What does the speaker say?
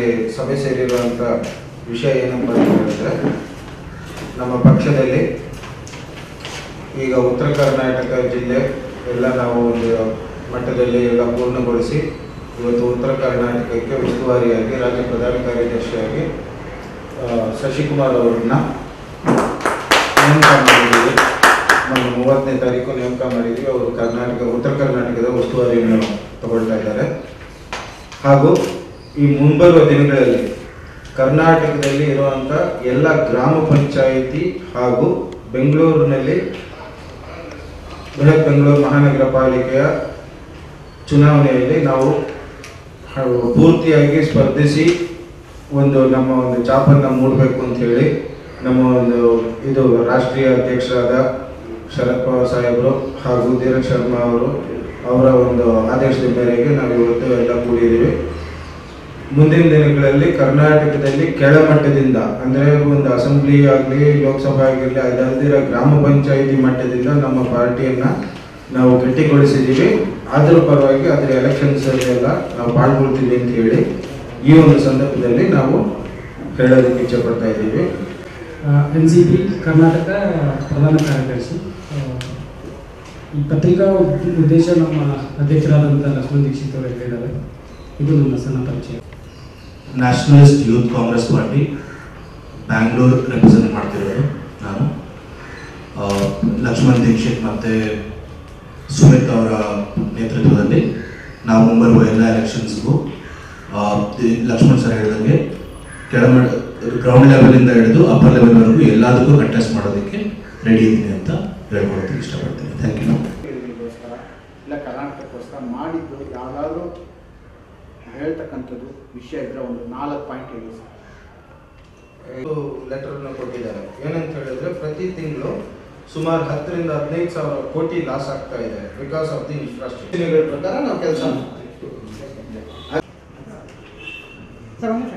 ಸಭೆ ಸೇರಿರುವಂಥ ವಿಷಯ ಏನಪ್ಪ ಅಂತ ಹೇಳಿದ್ರೆ ನಮ್ಮ ಪಕ್ಷದಲ್ಲಿ ಈಗ ಉತ್ತರ ಕರ್ನಾಟಕ ಜಿಲ್ಲೆ ಎಲ್ಲ ನಾವು ಒಂದು ಮಟ್ಟದಲ್ಲಿ ಎಲ್ಲ ಪೂರ್ಣಗೊಳಿಸಿ ಇವತ್ತು ಉತ್ತರ ಕರ್ನಾಟಕಕ್ಕೆ ಉಸ್ತುವಾರಿಯಾಗಿ ರಾಜ್ಯ ಪ್ರಧಾನ ಕಾರ್ಯದರ್ಶಿಯಾಗಿ ಆ, ಶಶಿಕುಮಾರ್ ಅವರನ್ನ ನೇಮಕ ಮಾಡಿದ್ದೀವಿ ನಮ್ಮ ಮೂವತ್ತನೇ ತಾರೀಕು ನೇಮಕ ಮಾಡಿದ್ದೀವಿ ಅವರು ಕರ್ನಾಟಕ ಉತ್ತರ ಕರ್ನಾಟಕದ ಉಸ್ತುವಾರಿಯನ್ನು ತಗೊಳ್ತಾ ಇದ್ದಾರೆ ಹಾಗೂ ಈ ಮುಂಬರುವ ದಿನಗಳಲ್ಲಿ ಕರ್ನಾಟಕದಲ್ಲಿ ಇರುವಂಥ ಎಲ್ಲ ಗ್ರಾಮ ಪಂಚಾಯಿತಿ ಹಾಗೂ ಬೆಂಗಳೂರಿನಲ್ಲಿ ಬೃಹತ್ ಬೆಂಗಳೂರು ಮಹಾನಗರ ಪಾಲಿಕೆಯ ಚುನಾವಣೆಯಲ್ಲಿ ನಾವು ಹ- ಪೂರ್ತಿಯಾಗಿ ಸ್ಪರ್ಧಿಸಿ ಒಂದು ನಮ್ಮ ಒಂದು ಚಾಪನ್ನು ಮೂಡಬೇಕು ಅಂತ ಹೇಳಿ ನಮ್ಮ ಒಂದು ಇದು ರಾಷ್ಟ್ರೀಯ ಅಧ್ಯಕ್ಷರಾದ ಶರದ್ ಪವಾರ್ ಸಾಹೇಬರು ಹಾಗೂ ಧೀರಜ್ ಶರ್ಮಾ ಅವರು ಅವರ ಒಂದು ಆದೇಶದ ಮೇರೆಗೆ ನಾವು ಇವತ್ತು ಎಲ್ಲ ಕೂಡಿದ್ದೀವಿ ಮುಂದಿನ ದಿನಗಳಲ್ಲಿ ಕರ್ನಾಟಕದಲ್ಲಿ ಕೆಳಮಟ್ಟದಿಂದ ಅಂದರೆ ಒಂದು ಅಸೆಂಬ್ಲಿ ಆಗಲಿ ಲೋಕಸಭೆ ಆಗಿರಲಿ ಅದಲ್ದಿರೋ ಗ್ರಾಮ ಪಂಚಾಯಿತಿ ಮಟ್ಟದಿಂದ ನಮ್ಮ ಪಾರ್ಟಿಯನ್ನ ನಾವು ಗಟ್ಟಿಗೊಳಿಸಿದ್ದೀವಿ ಅದ್ರ ಪರವಾಗಿ ಅದರ ಎಲೆಕ್ಷನ್ಸ್ ಎಲ್ಲ ನಾವು ಪಾಲ್ಗೊಳ್ತೀವಿ ಅಂತ ಹೇಳಿ ಈ ಒಂದು ಸಂದರ್ಭದಲ್ಲಿ ನಾವು ಹೇಳೋದಕ್ಕೆ ಇಚ್ಛೆ ಪಡ್ತಾ ಇದ್ದೀವಿ ಎನ್ ಸಿ ಪಿ ಕರ್ನಾಟಕ ಪ್ರಧಾನ ಕಾರ್ಯದರ್ಶಿ ಆ, ಈ ಪತ್ರಿಕಾ ಉದ್ದೇಶ ನಮ್ಮ ಅಧ್ಯಕ್ಷರಾದಂಥ ಲಕ್ಷ್ಮಣ್ ದೀಕ್ಷಿತ್ ಅವರು ಹೇಳಿದ್ದಾರೆ ಇದು ನನ್ನ ಸಣ್ಣ ಪರಿಚಯ nationalist youth congress party Bangalore represent ಮಾಡ್ತಿರೋದು ನಾನು ಆ, ಲಕ್ಷ್ಮಣ್ ದೀಕ್ಷಿತ್ ಮತ್ತು ಸುಮಿತ್ ಅವರ ನೇತೃತ್ವದಲ್ಲಿ ನಾವು ಮುಂಬರುವ ಎಲ್ಲ ಎಲೆಕ್ಷನ್ಸ್ಗೂ ಲಕ್ಷ್ಮಣ್ ಸರ್ ಹೇಳಿದಂಗೆ ಕೆಳಮಟ್ಟ ಗ್ರೌಂಡ್ ಲೆವೆಲಿಂದ ಹಿಡಿದು ಅಪ್ಪರ್ ಲೆವೆಲ್ವರೆಗೂ ಎಲ್ಲದಕ್ಕೂ ಕಂಟೆಸ್ಟ್ ಮಾಡೋದಕ್ಕೆ ರೆಡಿ ಇದ್ದೀನಿ ಅಂತ ಹೇಳ್ಕೊಳೋದಕ್ಕೆ ಇಷ್ಟಪಡ್ತೀನಿ ಥ್ಯಾಂಕ್ ಯು ಗೋಸ್ಕರ ಇಲ್ಲ ಕರ್ನಾಟಕಕ್ಕೋಸ್ಕರ ಮಾಡಿದ್ದು ಯಾವುದಾದ್ರೂ ಹೇಳ್ತಕ್ಕಂಥದ್ದು ವಿಷಯ ಇದ್ರೆ ಒಂದು ನಾಲ್ಕು ಪಾಯಿಂಟ್ ಹೇಳಿ ಸರ್ ಇದು ಲೆಟರ್ನ ಕೊಟ್ಟಿದ್ದಾರೆ ಏನಂತ ಹೇಳಿದ್ರೆ ಪ್ರತಿ ತಿಂಗಳು ಸುಮಾರು ಹತ್ತರಿಂದ ಹದಿನೈದು ಸಾವಿರ ಕೋಟಿ ಲಾಸ್ ಆಗ್ತಾ ಇದೆ ಬಿಕಾಸ್ ಆಫ್ ದಿ ಇನ್ಫ್ರಾಸ್ಟ್ರಕ್ಚರ್ ಪ್ರಕಾರ ನಾವು ಕೆಲಸ ಮಾಡ್ತೀವಿ ಸರ್ ಒಂದು